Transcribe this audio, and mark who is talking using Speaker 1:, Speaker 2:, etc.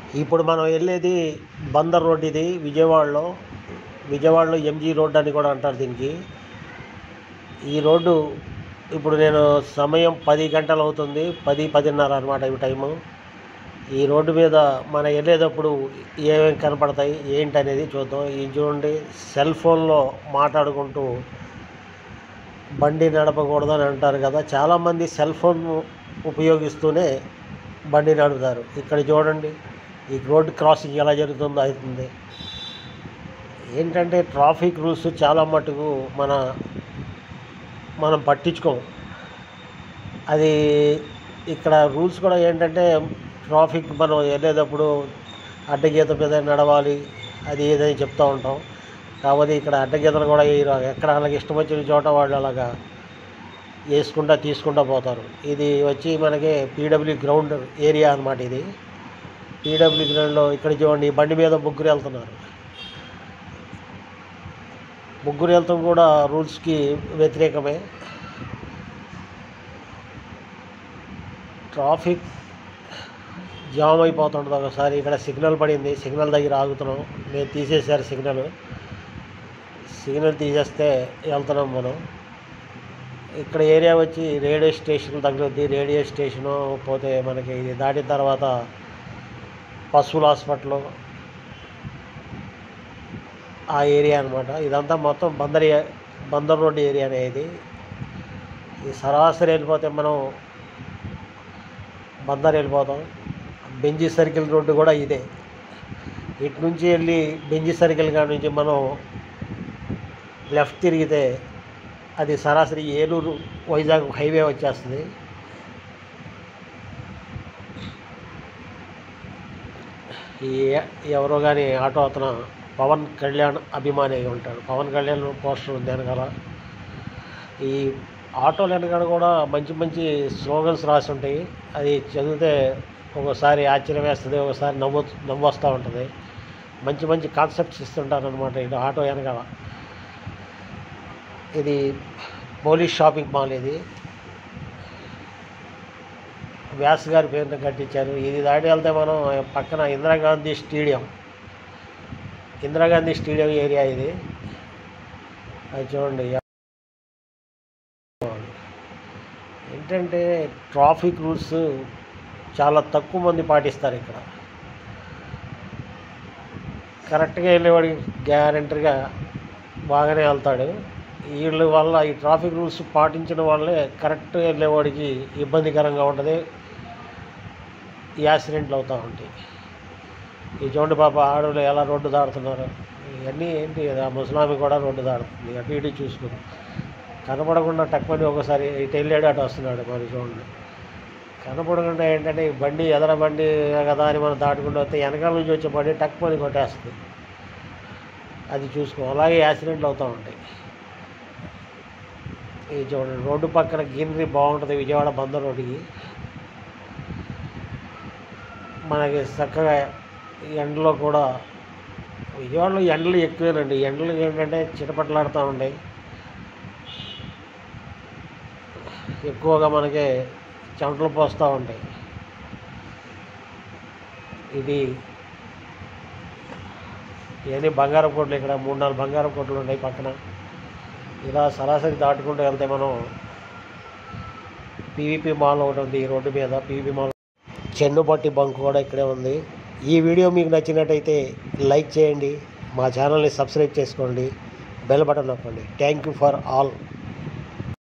Speaker 1: ఇప్పుడు మనం వెళ్ళేది బందర్ రోడ్ ఇది విజయవాడలో విజయవాడలో ఎంజీ రోడ్ అని కూడా అంటారు దీనికి ఈ రోడ్డు ఇప్పుడు నేను సమయం పది గంటలు అవుతుంది పది పదిన్నర అనమాట ఈ టైము ఈ రోడ్డు మీద మనం వెళ్ళేటప్పుడు ఏమేమి కనపడతాయి ఏంటి అనేది చూద్దాం ఇది చూడండి సెల్ ఫోన్లో మాట్లాడుకుంటూ బండి నడపకూడదని అంటారు కదా చాలామంది సెల్ ఫోన్ ఉపయోగిస్తూనే బండి నడుపుతారు ఇక్కడ చూడండి ఈ రోడ్ క్రాసింగ్ ఎలా జరుగుతుందో అవుతుంది ఏంటంటే ట్రాఫిక్ రూల్స్ చాలా మటుకు మన మనం పట్టించుకోం అది ఇక్కడ రూల్స్ కూడా ఏంటంటే ట్రాఫిక్ మనం వెళ్ళేటప్పుడు అడ్డగీత మీద నడవాలి అది ఏదని చెప్తూ ఉంటాం కాకపోతే ఇక్కడ అడ్డగీతలు కూడా వేయరు ఎక్కడ అలాగే ఇష్టం వచ్చిన చోట వాళ్ళు అలాగా వేసుకుంటా తీసుకుంటా పోతారు ఇది వచ్చి మనకి పీడబ్ల్యూ గ్రౌండ్ ఏరియా అనమాట ఇది పీడబ్ల్యూ గ్రౌండ్లో ఇక్కడ చూడండి ఈ బండి మీద ముగ్గురు వెళ్తున్నారు ముగ్గురు వెళ్తాం కూడా రూల్స్కి వ్యతిరేకమే ట్రాఫిక్ జామ్ అయిపోతుంటుంది ఒకసారి ఇక్కడ సిగ్నల్ పడింది సిగ్నల్ దగ్గర ఆగుతున్నాం నేను తీసేశారు సిగ్నల్ సిగ్నల్ తీసేస్తే వెళ్తున్నాం మనం ఇక్కడ ఏరియా వచ్చి రేడియో స్టేషన్ తగులుద్ది రేడియో స్టేషను పోతే మనకి ఇది దాటిన తర్వాత పశువుల హాస్పిటల్ ఆ ఏరియా అనమాట ఇదంతా మొత్తం బందర్ ఏ- బందర్ రోడ్డు ఏరియానే ఇది ఈ సరాసరి వెళ్ళిపోతే మనం బందర్ వెళ్ళిపోతాం బెంజీ సర్కిల్ రోడ్డు కూడా ఇదే ఇటు నుంచి వెళ్ళి బెంజీ సర్కిల్ కాడ నుంచి మనం లెఫ్ట్ తిరిగితే అది సరాసరి ఏలూరు వైజాగ్ హైవే వచ్చేస్తుంది ఈ ఎవరో కానీ ఆటో అతను పవన్ కళ్యాణ్ అభిమాని అయి ఉంటాడు పవన్ కళ్యాణ్ పోస్టర్ ఉంది వెనకాల ఈ ఆటోల వెనకాల కూడా మంచి మంచి స్లోగన్స్ రాసి ఉంటాయి అది చదివితే ఒకసారి ఆశ్చర్యం వేస్తుంది ఒకసారి నవ్వు నవ్వు వస్తూ ఉంటుంది మంచి మంచి కాన్సెప్ట్స్ ఇస్తుంటారు అనమాట ఇది ఆటో వెనకాల ఇది పోలీస్ షాపింగ్ మాల్ ఇది వ్యాస్ గారి పేరున కట్టించారు ఇది దాటి వెళ్తే మనం పక్కన Indira Gandhi stadium Indira Gandhi stadium area ఇది అది చూడండి ఏంటంటే ట్రాఫిక్ రూల్స్ చాలా తక్కువ మంది పాటిస్తారు ఇక్కడ కరెక్ట్గా వెళ్ళేవాడికి గ్యారంటీగా బాగానే వెళ్తాడు వీళ్ళ వల్ల ఈ ట్రాఫిక్ రూల్స్ పాటించడం వల్లే కరెక్ట్గా వెళ్ళేవాడికి ఇబ్బందికరంగా ఉంటుంది యాక్సిడెంట్లు అవుతూ ఉంటాయి ఈ చూడండి పాప ఆడవాళ్ళు ఎలా రోడ్డు దాడుతున్నారు ఇవన్నీ ఏంటి ఆ ముసలామి కూడా రోడ్డు దాడుతుంది అటు ఇటు చూసుకుని కనపడకుండా టక్కుని ఒకసారి ఇటు వెళ్ళాడు అటు వస్తున్నాడు మరి చూడండి కనపడకుండా ఏంటంటే ఈ బండి ఎదర బండి కదా అని మనం దాటుకుంటూ వస్తే వెనకాల నుంచి వచ్చే బండి టక్కుని కొట్టేస్తుంది అది చూసుకో అలాగే యాక్సిడెంట్లు అవుతూ ఉంటాయి ఈ చూడండి రోడ్డు పక్కన గ్రీనరీ బాగుంటుంది విజయవాడ బందర్ రోడ్డుకి మనకి చక్కగా ఎండలో కూడా విజయవాడలో ఎండలు ఎక్కువేనండి ఎండలు ఏంటంటే చిటపట్లాడుతూ ఉంటాయి ఎక్కువగా మనకి చెమటలు పోస్తూ ఉంటాయి ఇది ఇవన్నీ బంగారం కోట్లు ఇక్కడ మూడు నాలుగు బంగారం కోట్లు ఉన్నాయి పక్కన ఇలా సరాసరి దాటుకుంటూ వెళ్తే మనం పీవీపీ మాల్ ఒకటి ఉంది ఈ రోడ్డు మీద పీవీపీ మాల్ చెన్నుపట్టి బంక్ కూడా ఇక్కడే ఉంది ఈ వీడియో మీకు నచ్చినట్టయితే లైక్ చేయండి మా ఛానల్ని సబ్స్క్రైబ్ చేసుకోండి బెల్ బటన్ నొక్కండి థ్యాంక్ యూ ఫర్ ఆల్